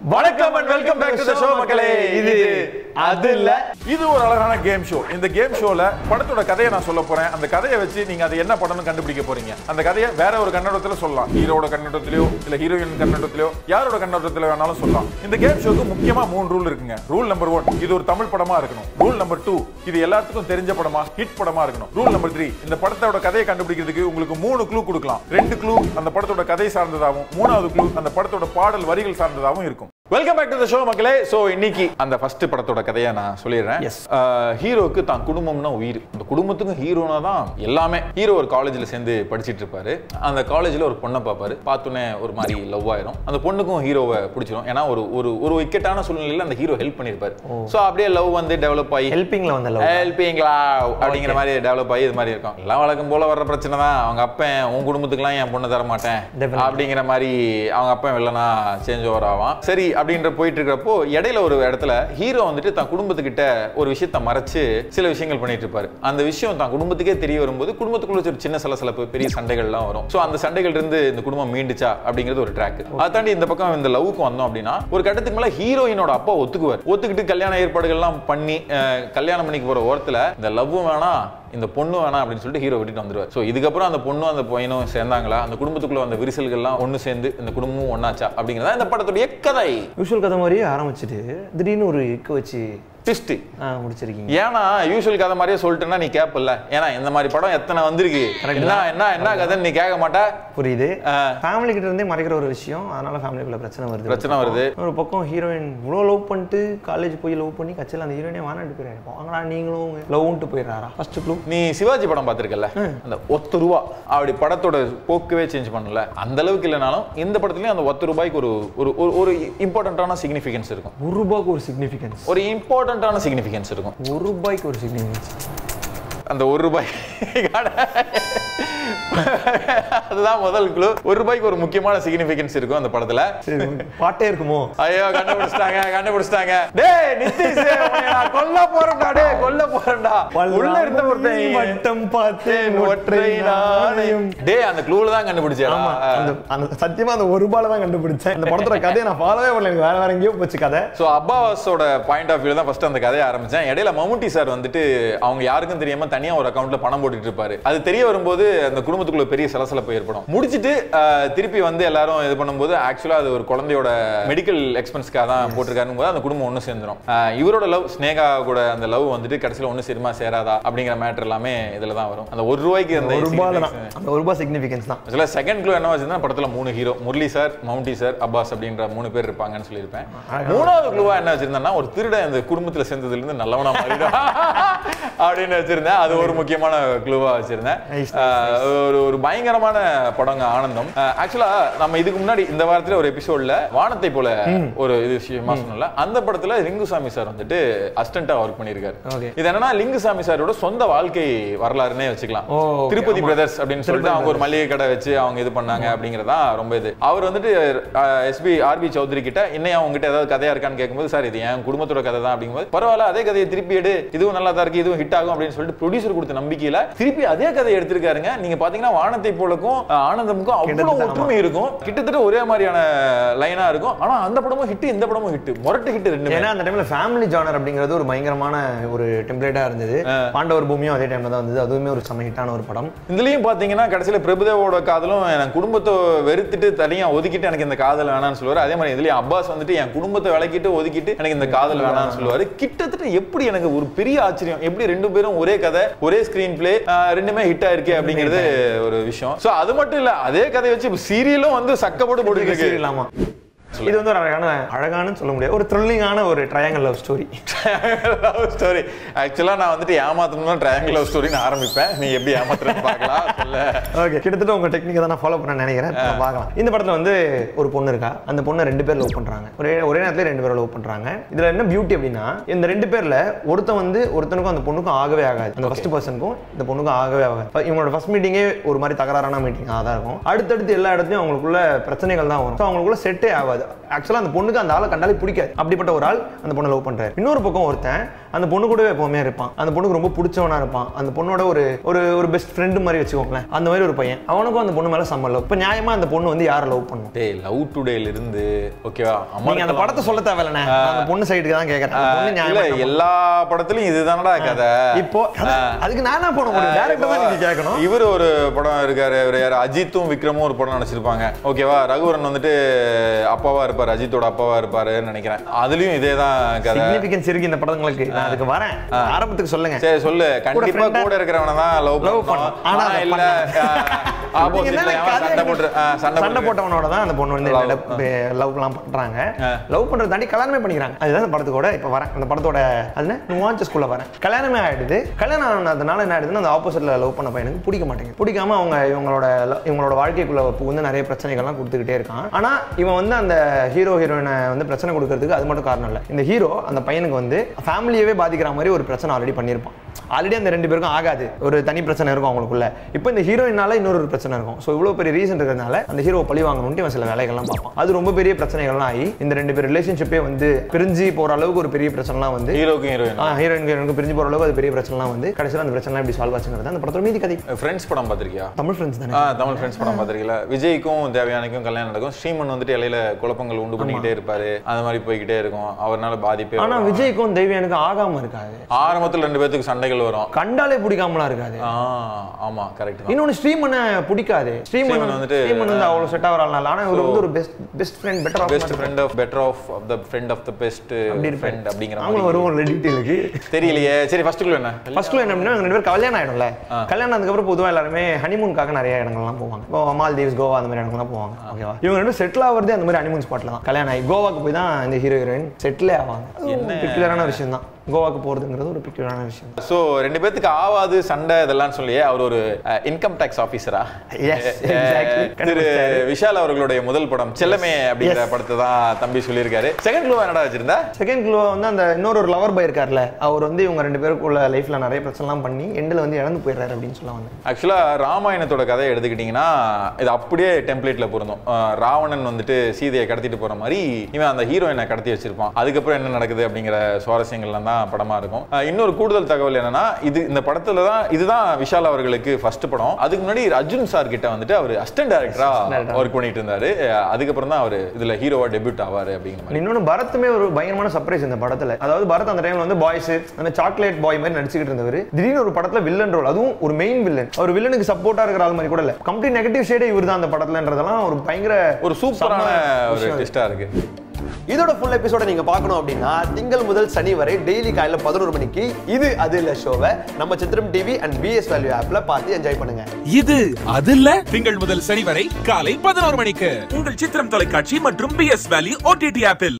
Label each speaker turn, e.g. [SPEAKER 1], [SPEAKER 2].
[SPEAKER 1] வணக்கம் and welcome back to the show மக்களே இது அது இல்ல
[SPEAKER 2] இது ஒரு அழகான கேம் ஷோ இந்த கேம் ஷோல படத்தோட கதையை நான் சொல்ல போறேன் அந்த கதையை வச்சு நீங்க அது என்ன படம்னு கண்டுபிடிக்க போறீங்க அந்த கதையை வேற ஒரு கண்ணோட்டத்துல சொல்லலாம் ஹீரோட கண்ணோட்டத்திலயோ இல்ல ஹீரோயின் கண்ணோட்டத்திலயோ யாரோட கண்ணோட்டத்துல வேணாலும் சொல்லலாம் இந்த கேம் ஷோக்கு முக்கியமா மூணு ரூல் இருக்குங்க ரூல் நம்பர் ஒன் இது ஒரு தமிழ் படமா இருக்கணும் ரூல் நம்பர் டூ இது எல்லாத்துக்கும் தெரிஞ்ச படமா ஹிட் படமா இருக்கணும் ரூல் நம்பர் த்ரீ இந்த படத்தோட கதையை கண்டுபிடிக்கிறதுக்கு உங்களுக்கு மூணு க்ளூ கொடுக்கலாம் ரெண்டு க்ளூ அந்த படத்தோட கதை சார்ந்ததாகவும் மூணாவது க்ளூ அந்த படத்தோட பாடல் வரிகள் சார்ந்ததாகவும் இருக்கும் welcome back to the show மக்களே சோ இன்னைக்கு அந்த ஃபர்ஸ்ட் படத்தோட கதையை நான் சொல்லிடுறேன்
[SPEAKER 1] Yes.
[SPEAKER 2] ஹீரோக்கு தான் குடும்பம்னா உயிர் அந்த குடும்பத்துக்கும் ஹீரோனா தான் எல்லாமே ஹீரோ ஒரு காலேஜ்ல சேர்ந்து படிச்சிட்டு இருப்பாரு அந்த காலேஜ்ல ஒரு பொண்ணை பார்ப்பாரு பார்த்தோன்னே ஒரு மாதிரி லவ் ஆயிரும் அந்த பொண்ணுக்கும் ஹீரோவை பிடிச்சிரும் ஏன்னா ஒரு ஒரு ஒரு இக்கட்டான சூழ்நிலையில அந்த ஹீரோ ஹெல்ப் பண்ணிருப்பாரு சோ அப்படியே லவ் வந்து டெவலப் ஆகி
[SPEAKER 1] ஹெல்பிங்ல வந்த லவ்
[SPEAKER 2] ஹெல்பிங்களா அப்படிங்கிற மாதிரி டெவலப் ஆகி இது மாதிரி இருக்கும் எல்லாம் வழக்கம் போல வர்ற பிரச்சனை தான் அவங்க அப்பன் உன் குடும்பத்துக்குலாம் என் பொண்ணு தர மாட்டேன்
[SPEAKER 1] Definitely.
[SPEAKER 2] அப்படிங்கிற மாதிரி அவங்க அப்பன் வில்லனா சேஞ்ச் ஓவர் ஆவான் சரி அப்படின்ற போயிட்டு இருக்கிறப்போ இடையில ஒரு இடத்துல ஹீரோ வந்துட்டு தன் குடும்பத்துக்கிட்ட ஒரு விஷயத்த மறைச்சு சில விஷயங்கள் பண்ணிட்டு இருப்பாரு அந்த விஷயம் தான் குடும்பத்துக்கே தெரிய வரும்போது குடும்பத்துக்குள்ள ஒரு சின்ன சலசலப்பு பெரிய சண்டைகள்லாம் வரும் சோ அந்த சண்டைகள் இருந்து இந்த குடும்பம் மீண்டுச்சா அப்படிங்கிறது ஒரு ட்ராக் அதை தாண்டி இந்த பக்கம் இந்த லவ்க்கு வந்தோம் அப்படின்னா ஒரு கட்டத்துக்கு மேல ஹீரோயினோட அப்பா ஒத்துக்குவார் ஒத்துக்கிட்டு கல்யாண ஏற்பாடுகள்லாம் பண்ணி அஹ், கல்யாணம் பண்ணிக்கு போற ஓரத்துல இந்த லவ்வும் வேணாம் இந்த பொண்ணு வேணாம் அப்படின்னு சொல்லிட்டு ஹீரோ விட்டுட்டு வந்துருவார் ஸோ இதுக்கப்புறம் அந்த பொண்ணும் அந்த பையனும் சேர்ந்தாங்களா அந்த குடும்பத்துக்குள்ள வந்த விரிசல்கள்லாம் ஒன்று சேர்ந்து இந்த குடும்பமும் ஒன்னாச்சா அப்படிங்கிறதா இந்த படத்துடைய கதை
[SPEAKER 1] யூஷுவல் கதை மாதிரியே ஆரம்பிச்சிட்டு திடீர்னு ஒரு இக்கு வச்சு
[SPEAKER 2] ட்விஸ்ட்
[SPEAKER 1] ஆ, முடிச்சிருக்கீங்க
[SPEAKER 2] ஏன்னா யூஷுவல் கதை மாதிரியே சொல்லிட்டேன்னா நீ கேப்பல்ல ஏன்னா இந்த மாதிரி படம் எத்தனை வந்திருக்கு
[SPEAKER 1] Correct
[SPEAKER 2] என்ன என்ன என்ன கதைன்னு நீ கேட்க மாட்டா
[SPEAKER 1] புரியுது
[SPEAKER 2] ஆ.
[SPEAKER 1] ஃபேமிலி கிட்ட இருந்தே மறைக்கிற ஒரு விஷயம் அதனால ஃபேமிலிக்குள்ள பிரச்சனை வருது
[SPEAKER 2] பிரச்சனை வருது
[SPEAKER 1] ஒரு பக்கம் ஹீரோயின் இவ்வளோ லவ் பண்ணிட்டு காலேஜ் போய் லவ் பண்ணி கட்சியில் அந்த ஹீரோயினே வானாட்டு போயிடுறாரு வாங்கடா நீங்களும் லவ்ன்ட்டு போயிடுறாரா ஃபர்ஸ்ட் க்ளூ
[SPEAKER 2] நீ சிவாஜி படம் பார்த்திருக்கல அந்த ஒத்து ரூபா அப்படி படத்தோட போக்கவே சேஞ்ச் பண்ணல அந்த அளவுக்கு இல்லைனாலும் இந்த படத்துலயும் அந்த ஒத்து ரூபாய்க்கு ஒரு ஒரு ஒரு- ஒரு இம்பார்ட்டன்டான சிக்னிஃபிகன்ஸ் இருக்கும்
[SPEAKER 1] ஒரு ரூபாய்க்கு ஒரு சிக்னிஃபிகன்ஸ்
[SPEAKER 2] ஒரு இம்பார்ட்டன்டான சிக்னிஃபிகன்ஸ் இருக்கும்
[SPEAKER 1] ஒரு ரூபாய்க்கு ஒரு சிக்னிஃபிகன்ஸ்
[SPEAKER 2] அந்த ஒரு ரூபாய் அதுதான் முதல் குழு ஒரு ரூபாய்க்கு ஒரு முக்கியமான சிக்னிஃபிகன்ஸ் இருக்கும் அந்த படத்துல
[SPEAKER 1] சரி பாட்டே இருக்குமோ
[SPEAKER 2] ஐயோ கண்டுபிடிச்சிட்டாங்க கண்டுபிடிச்சிட்டாங்க டேய் நிதிஷ் உன்னை நான் கொல்ல போறேன்டா டேய் கொல்ல போறேன்டா உள்ள இருந்த ஒருத்தன்
[SPEAKER 1] வட்டம் பார்த்தேன்
[SPEAKER 2] ஒற்றை நாணயம் டேய் அந்த க்ளூல தான் கண்டுபிடிச்சா
[SPEAKER 1] ஆமா அந்த அந்த சத்தியமா அந்த ஒரு ரூபால தான் கண்டுபிடிச்சேன் இந்த படத்தோட கதையை நான் ஃபாலோவே பண்ணல எனக்கு வேற வேற எங்கேயோ போச்சு கதை
[SPEAKER 2] ஸோ அப்பாவாஸோட பாயிண்ட் ஆஃப் வியூ தான் ஃபர்ஸ்ட் அந்த கதையை ஆரம்பிச்சேன் இடையில மம்முட்டி சார் வந்துட்டு அவங்க யாருக்கும் தெரியாம தனியா ஒரு அக்கௌண்ட்ல பணம் போட்டுட்டு இருப்பாரு அது தெரிய வரும்போது அந்த குடும்பத்துக்குள்ள பெரிய சலசலப்பு ஏற்படும் முடிச்சிட்டு ஆஹ், திருப்பி வந்து எல்லாரும் இது பண்ணும்போது ஆக்சுவலா அது ஒரு குழந்தையோட மெடிக்கல் எக்ஸ்பென்ஸ்க்காக தான் போட்டிருக்காருன்னு போது அந்த குடும்பம் ஒன்று சேர்ந்துரும் ஆஹ், இவரோட லவ் ஸ்னேகா கூட அந்த லவ் வந்துட்டு கடைசியில் ஒன்று சேருமா சேராதா அப்படிங்கிற மேட்டர் எல்லாமே இதுல தான் வரும் அந்த ஒரு ரூபாய்க்கு அந்த
[SPEAKER 1] ஒரு ரூபால தான்
[SPEAKER 2] significance-
[SPEAKER 1] அந்த ஒரு ரூபாய் சிக்னிஃபிகன்ஸ் தான்
[SPEAKER 2] ஆக்சுவலாக செகண்ட் க்ளூ என்ன வச்சிருந்தா படத்துல மூணு ஹீரோ முரளி சார் மவுண்டி சார் அப்பாஸ் அப்படின்ற மூணு பேர் இருப்பாங்கன்னு சொல்லியிருப்பேன் மூணாவது க்ளூவா என்ன வச்சிருந்தேன்னா ஒரு திருடன் இந்த குடும்பத்துல சேர்ந்ததுல இருந்து நல்லவனா மாறிடும் அப்படின்னு வச்சிருந்தேன் அது ஒரு முக்கியமான க்ளூவா வச்சிருந்தேன்
[SPEAKER 1] Nice,
[SPEAKER 2] ஆஹ் ஒரு ஒரு பயங்கரமான படங்க ஆனந்தம் ஆக்சுவலா நம்ம இதுக்கு முன்னாடி இந்த வாரத்துல ஒரு எபிசோட்ல வானத்தை போல ஒரு இது விஷயமா சொன்னல அந்த படத்துல லிங்குசாமி சார் வந்துட்டு அசிஸ்டண்டா ஒர்க் பண்ணியிருக்காரு
[SPEAKER 1] Okay.
[SPEAKER 2] இது என்னன்னா லிங்குசாமி சாரோட சொந்த வாழ்க்கை வரலாறுனே வச்சுக்கலாம்
[SPEAKER 1] ஓ, okay.
[SPEAKER 2] திருப்பதி
[SPEAKER 1] ஆமா.
[SPEAKER 2] பிரதர்ஸ் அப்படின்னு சொல்லிட்டு அவங்க ஒரு மளிகை கடை வச்சு அவங்க இது பண்ணாங்க அப்படிங்கறதா ரொம்ப இது அவர் வந்துட்டு எஸ்பி ஆர்பி சௌத்ரி கிட்ட இன்னும் உங்ககிட்ட ஏதாவது கதையா இருக்கான்னு கேட்கும்போது சார் இது என் குடும்பத்தோட கதை தான் அப்படிங்கும்போது பரவாயில்ல அதே கதையை திருப்பி எடு இதுவும் நல்லா தான் இருக்கு இதுவும் ஹிட் ஆகும் அப்படின்னு சொல்லிட்டு ப்ரொடியூசர் கொடுத்த நம்பிக்கையில திருப்பி அதே கதையை எடுத்திருக்காருங்க நீங்க பாத்தீங்கன்னா வானத்தை போலக்கும் அஹ், ஆனந்தமுக்கும் அவ்வளவு
[SPEAKER 1] கிட்டத்தட்ட ஆமா.
[SPEAKER 2] ஒற்றுமை இருக்கும் கிட்டத்தட்ட ஒரே மாதிரியான லைனா இருக்கும் ஆனா அந்த படமும் ஹிட் இந்த படமும் ஹிட் முரட்டு ஹிட் ரெண்டுமே
[SPEAKER 1] ஏன்னா அந்த டைம்ல ஃபேமிலி ஜானர் அப்படிங்கிறது ஒரு பயங்கரமான ஒரு டெம்ப்ளேட்டா இருந்தது பாண்டவர் பூமியும் அதே டைம்ல தான் வந்தது அதுவுமே ஒரு செம ஹிட்டான ஒரு படம்
[SPEAKER 2] இதுலயும் பாத்தீங்கன்னா கடைசியில பிரபுதேவோட காதலும் என் குடும்பத்தை வெறுத்துட்டு தனியா ஒதுக்கிட்டு எனக்கு இந்த காதல் வேணாம்னு சொல்லுவாரு அதே மாதிரி இதுலயும் அப்பாஸ் வந்துட்டு என் குடும்பத்தை விளக்கிட்டு ஒதுக்கிட்டு எனக்கு இந்த காதல் வேணாம்னு சொல்லுவாரு கிட்டத்தட்ட எப்படி எனக்கு ஒரு பெரிய ஆச்சரியம் எப்படி ரெண்டு பேரும் ஒரே கதை ஒரே ஸ்கிரீன் பிளே ரெண்டுமே ஹிட் ஆயிருக்கு அப்படிங்கிறது ஒரு விஷயம் சோ அது மட்டும் இல்ல அதே கதையை வச்சு சீரியலும் வந்து சக்கப்போட்டு போட்டு இருக்கு
[SPEAKER 1] இல்லாமா இது வந்து ஒரு அழகான அழகானு சொல்ல முடியாது ஒரு த்ரில்லிங்கான ஒரு triangle love story
[SPEAKER 2] love story ஆக்சுவலா நான் வந்துட்டு ஏமாத்தணும்னா ட்ரையாங்கிள் லவ் ஸ்டோரின்னு ஆரம்பிப்பேன் நீ எப்படி ஏமாத்துறேன்னு பார்க்கலாம் சொல்ல
[SPEAKER 1] ஓகே கிட்டத்தட்ட உங்க டெக்னிக்கை தான் நான் ஃபாலோ பண்ண நினைக்கிறேன் இப்ப பார்க்கலாம் இந்த படத்துல வந்து ஒரு பொண்ணு இருக்கா அந்த பொண்ணை ரெண்டு பேர் லவ் பண்றாங்க ஒரே ஒரே நேரத்துல ரெண்டு பேரும் லவ் பண்றாங்க இதுல என்ன பியூட்டி அப்படின்னா இந்த ரெண்டு பேர்ல ஒருத்தன் வந்து ஒருத்தனுக்கும் அந்த பொண்ணுக்கும் ஆகவே ஆகாது அந்த ஃபர்ஸ்ட் பர்சனுக்கும் இந்த பொண்ணுக்கும் ஆகவே ஆகாது இப்ப இவங்களோட ஃபர்ஸ்ட் மீட்டிங்கே ஒரு மாதிரி தகராறான மீட்டிங்காக தான் இருக்கும் அடுத்தடுத்து எல்லா இடத்துலயும் அவங்களுக்குள்ள பிரச்சனைகள் தான் வரும் ஸோ அவங்களுக்குள்ள செட்டே ஆகாது ஆக்சுவலாக அந்த பொண்ணுக்கு அந்த ஆளை கண்டாலே பிடிக்காது அப்படிப்பட்ட ஒரு ஆள் அந்த பொண்ணை லவ் பண்றாரு இன்னொரு பக்கம் ஒருத்தன் அந்த பொண்ணு கூடவே எப்பவுமே இருப்பான் அந்த பொண்ணுக்கு ரொம்ப பிடிச்சவனா இருப்பான் அந்த பொண்ணோட ஒரு ஒரு ஒரு பெஸ்ட் ஃப்ரெண்டு மாதிரி வச்சுக்கோங்களேன் அந்த மாதிரி ஒரு பையன் அவனுக்கும் அந்த பொண்ணு மேல செம்ம லவ் இப்போ நியாயமா அந்த பொண்ணு வந்து யாரை லவ் பண்ணும்
[SPEAKER 2] டேய் லவ் டுடேல இருந்து ஓகேவா அம்மா
[SPEAKER 1] நீங்க அந்த படத்தை சொல்ல தேவையில்லண்ணே நான் அந்த பொண்ணு சைடுக்கு தான் கேட்கறேன் அந்த பொண்ணு
[SPEAKER 2] இல்ல
[SPEAKER 1] நியாயமா
[SPEAKER 2] எல்லா படத்துலயும் இதுதானடா கதை
[SPEAKER 1] இப்போ அதுக்கு நான் என்ன பண்ண முடியும் டேரக்டர் தான் நீங்க கேட்கணும்
[SPEAKER 2] இவர் ஒரு படம் இருக்காரு இவர் யார் அஜித்தும் விக்ரமும் ஒரு படம் நடிச்சிருப்பாங்க ஓகேவா ரகுவரன் வந்துட்டு அப்பாவா இருப்பாரு அஜித்தோட அப்பாவா இருப்பாருன்னு நினைக்கிறேன் அதுலயும் இதே தான் கதை
[SPEAKER 1] சிக்னிபிகன்ஸ் இருக்கு இந்த படங்களுக்கு நான் அதுக்கு வரேன் ஆரம்பத்துக்கு சொல்லுங்க
[SPEAKER 2] சரி சொல்லு கண்டிப்பா
[SPEAKER 1] friend-ஆ
[SPEAKER 2] கூட இருக்கிறவன தான் லவ்
[SPEAKER 1] love
[SPEAKER 2] பண்ணும்
[SPEAKER 1] பண்ணும். ஆனா
[SPEAKER 2] ஆனா
[SPEAKER 1] அதை
[SPEAKER 2] இல்ல
[SPEAKER 1] நீங்க
[SPEAKER 2] ஆப்போசிட்ல
[SPEAKER 1] என்னென்ன கதை
[SPEAKER 2] சண்டை போட்டு ஆ, சண்டை
[SPEAKER 1] சண்டை
[SPEAKER 2] போட்டு
[SPEAKER 1] போட்டவனோட தான் அந்த பொண்ணு வந்து
[SPEAKER 2] Love.
[SPEAKER 1] லவ்லாம் பண்றாங்க லவ் பண்றத தாண்டி கல்யாணமே பண்ணிக்கிறாங்க அதுதான் அந்த படத்துக்கூட இப்போ வரேன் அந்த படத்தோட அது நுவான்ஸ் ஸ்கூல்ல வரேன் கல்யாணமே ஆயிடுது கல்யாணம் ஆனதுனால என்ன ஆயிடுதுன்னா அந்த ஆப்போசிட்ல லவ் பண்ண பையனுக்கு பிடிக்க மாட்டேங்குது பிடிக்காம அவங்க இவங்களோட lo- இவங்களோட வாழ்க்கைக்குள்ள புகுந்து நிறைய பிரச்சனைகள்லாம் கொடுத்துக்கிட்டே இருக்கான் ஆனா இவன் வந்து அந்த ஹீரோ ஹீரோயினை வந்து பிரச்சனை கொடுக்கறதுக்கு அது மட்டும் காரணம் இல்லை இந்த ஹீரோ அந்த பையனுக்கு வந்து ஃபேமிலியவே பாதிக்கிற மாதிரி ஒரு பிரச்சனை ஆல்ரெடி பண்ணியிருப்பான் ஆல்ரெடி அந்த ரெண்டு பேருக்கும் ஆகாது ஒரு தனி பிரச்சனை இருக்கும் அவங்களுக்குள்ள இப்போ இந்த ஹீரோயினால இன்னொரு ஒரு பிரச்சனை இருக்கும் ஸோ இவ்வளோ பெரிய ரீசன் இருக்கிறதுனால அந்த ஹீரோ பழி வாங்கணும்னு இவன் சில வேலைகள்லாம் பார்ப்பான் அது ரொம்ப பெரிய பிரச்சனைகள்லாம் ஆகி இந்த ரெண்டு பேர் ரிலேஷன்ஷிப்பே வந்து பிரிஞ்சு போற அளவுக்கு ஒரு பெரிய பிரச்சனைலாம் வந்து
[SPEAKER 2] ஹீரோக்கும் ஹீரோயின்
[SPEAKER 1] ஹீரோயின் ஹீரோனுக்கு பிரிஞ்சு போற அளவுக்கு அது பெரிய பிரச்சனைலாம் வந்து கடைசியில் அந்த பிரச்சனை எப்படி சால்வ் ஆச்சுங்கிறது அந்த படத்தோட மீதி கதை
[SPEAKER 2] ஃப்ரெண்ட்ஸ் படம் பார்த்திருக்கியா
[SPEAKER 1] தமிழ் ஃப்ரெண்ட்ஸ் தானே
[SPEAKER 2] ஆ தமிழ் ஃப்ரெண்ட்ஸ் படம் பார்த்திருக்கீங்களா விஜய்க்கும் தேவயானிக்கும் கல்யாணம் நடக்கும் ஸ்ரீமன் வந்துட்டு இலையில குழப்பங்கள் உண்டு பண்ணிக்கிட்டே இருப்பாரு அந்த மாதிரி போய்கிட்டே இருக்கும் அவர்னால பாதிப்பே
[SPEAKER 1] ஆனா
[SPEAKER 2] வரும்.
[SPEAKER 1] விஜய்க்கும் தெய்வியனுக்கும் ஆகாம இருக்காது
[SPEAKER 2] ஆரம்பத்துல ரெண்டு பேத்துக்கு சண்டைகள் வரும்
[SPEAKER 1] கண்டாலே பிடிக்காமலாம் இருக்காது
[SPEAKER 2] ஆ ஆமா கரெக்ட் தான்
[SPEAKER 1] இன்னொன்னு ஸ்ரீமனை பிடிக்காது ஸ்ரீமன்
[SPEAKER 2] ஸ்ரீமன் வந்துட்டு,
[SPEAKER 1] ஸ்ரீமன் வந்து அவ்வளவு செட் ஆகிறாள் ஆனா இவர் வந்து ஒரு best best friend better of
[SPEAKER 2] best friend of better of the friend of the best
[SPEAKER 1] அப்படி இருப்பாரு.
[SPEAKER 2] ஃப்ரெண்ட் அப்படிங்கிற
[SPEAKER 1] நாங்களும்
[SPEAKER 2] மாதிரி
[SPEAKER 1] வருவோம் டீட்டெயிலுக்கு
[SPEAKER 2] தெரியலையே சரி ஃபர்ஸ்ட் குள்ள என்ன
[SPEAKER 1] ஃபர்ஸ்ட்ல என்ன அப்படின்னா இவங்க ரெண்டு பேரும் கல்யாணம் ஆயிடும்ல கல்யாணம் ஆனதுக்கப்புறம் பொதுவாக எல்லாருமே ஹனிமூனுக்காக நிறைய இடங்கள்லாம் போவாங்க இப்போ மால்தீவ்ஸ் கோவா அந்த மாதிரி இடங்கள்லாம் போவாங்க ஓகேவா இவங்க ரெண்டு செட்டில் ஆகிறதே அந்த மாதிரி ஹனிமூன் ஸ்பாட்ல தான் கல்யாணம் ஆகி கோவாக்கு போய் தான் இந்த ஹீரோ ஹீரோயின் செட்டிலே ஆவாங்க என்ன பிக்குலரான விஷயம் தான் கோவாக்கு போகிறதுங்கிறது ஒரு பிக்குலரான விஷயம்
[SPEAKER 2] ஸோ ரெண்டு பேத்துக்கு ஆவாது சண்டை இதெல்லாம் சொல்லியே அவர் ஒரு இன்கம் டேக்ஸ் ஆஃபீஸரா
[SPEAKER 1] Yes, exactly.
[SPEAKER 2] திரு
[SPEAKER 1] கண்டுபிடிச்சாரு.
[SPEAKER 2] விஷால் அவர்களுடைய முதல் படம் செல்லமே அப்படிங்கிற
[SPEAKER 1] Yes.
[SPEAKER 2] படத்தை தான் தம்பி சொல்லியிருக்காரு செகண்ட் குழுவா என்னடா வச்சிருந்தா
[SPEAKER 1] செகண்ட் குழுவா வந்து அந்த இன்னொரு ஒரு லவர் பாய் இருக்கார்ல அவர் வந்து இவங்க ரெண்டு பேருக்குள்ள லைஃப்ல நிறைய பிரச்சனைலாம் பண்ணி எண்டில் வந்து இழந்து போயிடுறாரு அப்படின்னு சொல்ல வந்தேன்
[SPEAKER 2] ஆக்சுவலா ராமாயணத்தோட கதையை எடுத்துக்கிட்டிங்கன்னா இது அப்படியே டெம்ப்ளேட்ல பொருந்தும் அஹ் ராவணன் வந்துட்டு சீதையை கடத்திட்டு போற மாதிரி இவன் அந்த ஹீரோயினை கடத்தி வச்சிருப்பான் அதுக்கப்புறம் என்ன நடக்குது அப்படிங்கிற சுவாரஸ்யங்கள்லாம் தான் படமா இருக்கும் அஹ் இன்னொரு கூடுதல் தகவல் என்னன்னா இது இந்த படத்துல தான் இதுதான் விஷால் அவர்களுக்கு ஃபர்ஸ்ட் படம் அதுக்கு முன்னாடி அர்ஜுன் சார் கிட்ட வந்துட்டு அவர் அசிஸ்டன்ட் டைரக்டரா ஒர்க் பண்ணிட்டு இருந்தாரு அஹ் அதுக்கப்புறம் தான் அவர் இதுல ஹீரோவா டெபியூட் ஆவாரு அப்படிங்கிற மாதிரி
[SPEAKER 1] இன்னொன்று பரத்துமே ஒரு பயங்கரமான சர்ப்ரைஸ் இந்த படத்துல அதாவது பரத் அந்த டைம்ல வந்து பாய்ஸ் அந்த சாக்லேட் பாய் மாதிரி நடிச்சுக்கிட்டு இருந்தவர் திடீர்னு ஒரு படத்துல வில்லன் ரோல் அதுவும் ஒரு மெயின் வில்லன் அவர் வில்லனுக்கு சப்போர்ட்டா இருக்கிற ஆள் மாதிரி கூட இல்ல கம்ப்ளீட் நெகட்டிவ் ஷேடே இவர் தான் அந்த படத்துலன்றதெல்லாம் ஒரு பயங்கர
[SPEAKER 2] ஒரு சூப்பரான
[SPEAKER 1] செம்ம
[SPEAKER 2] ஒரு
[SPEAKER 1] விஷயம்.
[SPEAKER 2] ட்விஸ்டா இருக்கு
[SPEAKER 1] இதோட ஃபுல் எபிசோட நீங்க பார்க்கணும் அப்படின்னா திங்கள் முதல் சனி வரை டெய்லி காலையில பதினோரு மணிக்கு இது அது இல்ல ஷோவை நம்ம சித்திரம் டிவி அண்ட் பிஎஸ் வேல்யூ ஆப்ல பார்த்து என்ஜாய் பண்ணுங்க
[SPEAKER 3] இது அதில்ல திங்கள் முதல் சனி வரை காலை பதினோரு மணிக்கு உங்கள் சித்திரம் தொலைக்காட்சி மற்றும் பி எஸ் வேலி ஓடிடி ஆப்பில்